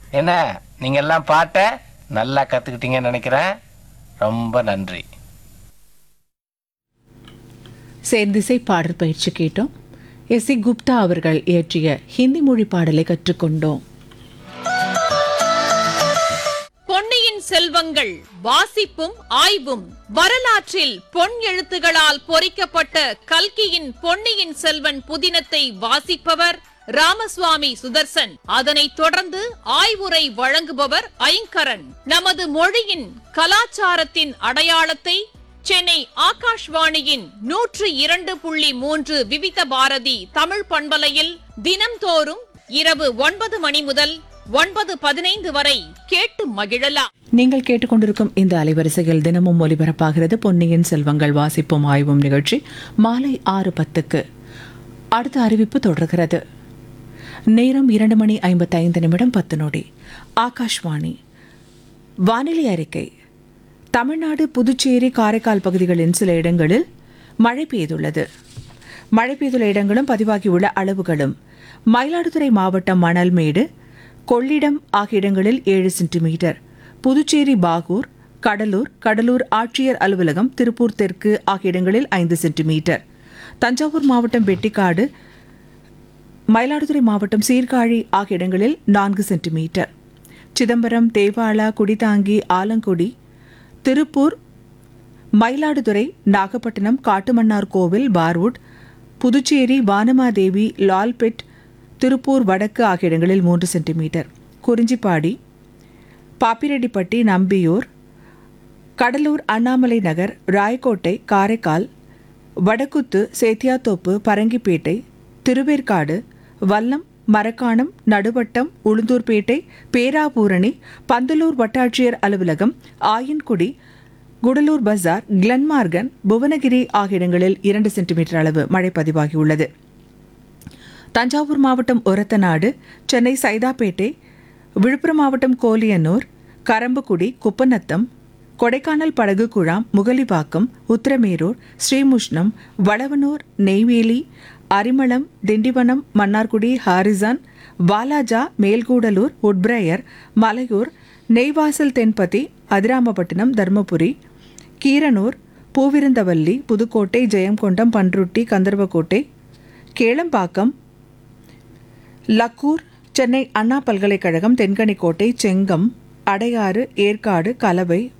என்ன நீங்க எல்லாம் பாட்டை நல்லா கத்துக்கிட்டீங்கன்னு நினைக்கிறேன் ரொம்ப நன்றி சேர்ந்திசை பாடல் பயிற்சி கேட்டோம் எஸ் சி குப்தா அவர்கள் இயற்றிய ஹிந்தி மொழி பாடலை கற்றுக்கொண்டோம் பொன்னியின் செல்வங்கள் வாசிப்பும் ஆய்வும் வரலாற்றில் பொன் எழுத்துகளால் பொறிக்கப்பட்ட கல்கியின் பொன்னியின் செல்வன் புதினத்தை வாசிப்பவர் ராமசுவாமி சுதர்சன் அதனைத் தொடர்ந்து ஆய்வுரை வழங்குபவர் ஐங்கரன் நமது மொழியின் கலாச்சாரத்தின் அடையாளத்தை சென்னை ஆகாஷ்வாணியின் நூற்று இரண்டு புள்ளி மூன்று விவித பாரதி தமிழ் பண்பலையில் தினம்தோறும் இரவு ஒன்பது மணி முதல் ஒன்பது பதினைந்து வரை கேட்டு மகிழலாம் நீங்கள் கேட்டுக்கொண்டிருக்கும் இந்த அலைவரிசையில் தினமும் ஒலிபரப்பாகிறது பொன்னியின் செல்வங்கள் வாசிப்பும் ஆய்வும் நிகழ்ச்சி மாலை ஆறு பத்துக்கு அடுத்த அறிவிப்பு தொடர்கிறது நேரம் இரண்டு மணி ஐம்பத்தைந்து நிமிடம் பத்து நொடி ஆகாஷ்வாணி வானிலை அறிக்கை தமிழ்நாடு புதுச்சேரி காரைக்கால் பகுதிகளின் சில இடங்களில் மழை பெய்துள்ளது மழை பெய்துள்ள இடங்களும் பதிவாகியுள்ள அளவுகளும் மயிலாடுதுறை மாவட்டம் மணல்மேடு கொள்ளிடம் ஆகிய இடங்களில் ஏழு சென்டிமீட்டர் புதுச்சேரி பாகூர் கடலூர் கடலூர் ஆட்சியர் அலுவலகம் திருப்பூர் தெற்கு ஆகிய இடங்களில் ஐந்து சென்டிமீட்டர் தஞ்சாவூர் மாவட்டம் வெட்டிக்காடு மயிலாடுதுறை மாவட்டம் சீர்காழி ஆகிய இடங்களில் நான்கு சென்டிமீட்டர் சிதம்பரம் தேவாலா குடிதாங்கி ஆலங்குடி திருப்பூர் மயிலாடுதுறை நாகப்பட்டினம் காட்டுமன்னார் கோவில் பார்வுட் புதுச்சேரி வானமாதேவி லால்பெட் திருப்பூர் வடக்கு ஆகிய இடங்களில் மூன்று சென்டிமீட்டர் குறிஞ்சிப்பாடி பாப்பிரெட்டிப்பட்டி நம்பியூர் கடலூர் அண்ணாமலை நகர் ராயக்கோட்டை காரைக்கால் வடக்குத்து சேத்தியாத்தோப்பு பரங்கிப்பேட்டை திருவேற்காடு வல்லம் மரக்காணம் நடுவட்டம் உளுந்தூர்பேட்டை பேராபூரணி பந்தலூர் வட்டாட்சியர் அலுவலகம் ஆயன்குடி குடலூர் பஜார் கிளன்மார்கன் புவனகிரி ஆகிய இடங்களில் இரண்டு சென்டிமீட்டர் அளவு மழை பதிவாகியுள்ளது தஞ்சாவூர் மாவட்டம் ஒரத்தநாடு சென்னை சைதாப்பேட்டை விழுப்புரம் மாவட்டம் கோலியனூர் கரம்பக்குடி குப்பநத்தம் கொடைக்கானல் படகு குழாம் முகலிவாக்கம் உத்திரமேரூர் ஸ்ரீமுஷ்ணம் வளவனூர் நெய்வேலி அரிமளம் திண்டிவனம் மன்னார்குடி ஹாரிசான் வாலாஜா மேல்கூடலூர் உட்பிரையர் மலையூர் நெய்வாசல் தென்பதி அதிராமபட்டினம் தர்மபுரி கீரனூர் பூவிருந்தவல்லி புதுக்கோட்டை ஜெயங்கொண்டம் பன்ருட்டி கந்தர்வக்கோட்டை கேளம்பாக்கம் லக்கூர் சென்னை அண்ணா பல்கலைக்கழகம் தென்கனிக்கோட்டை செங்கம் அடையாறு ஏற்காடு கலவை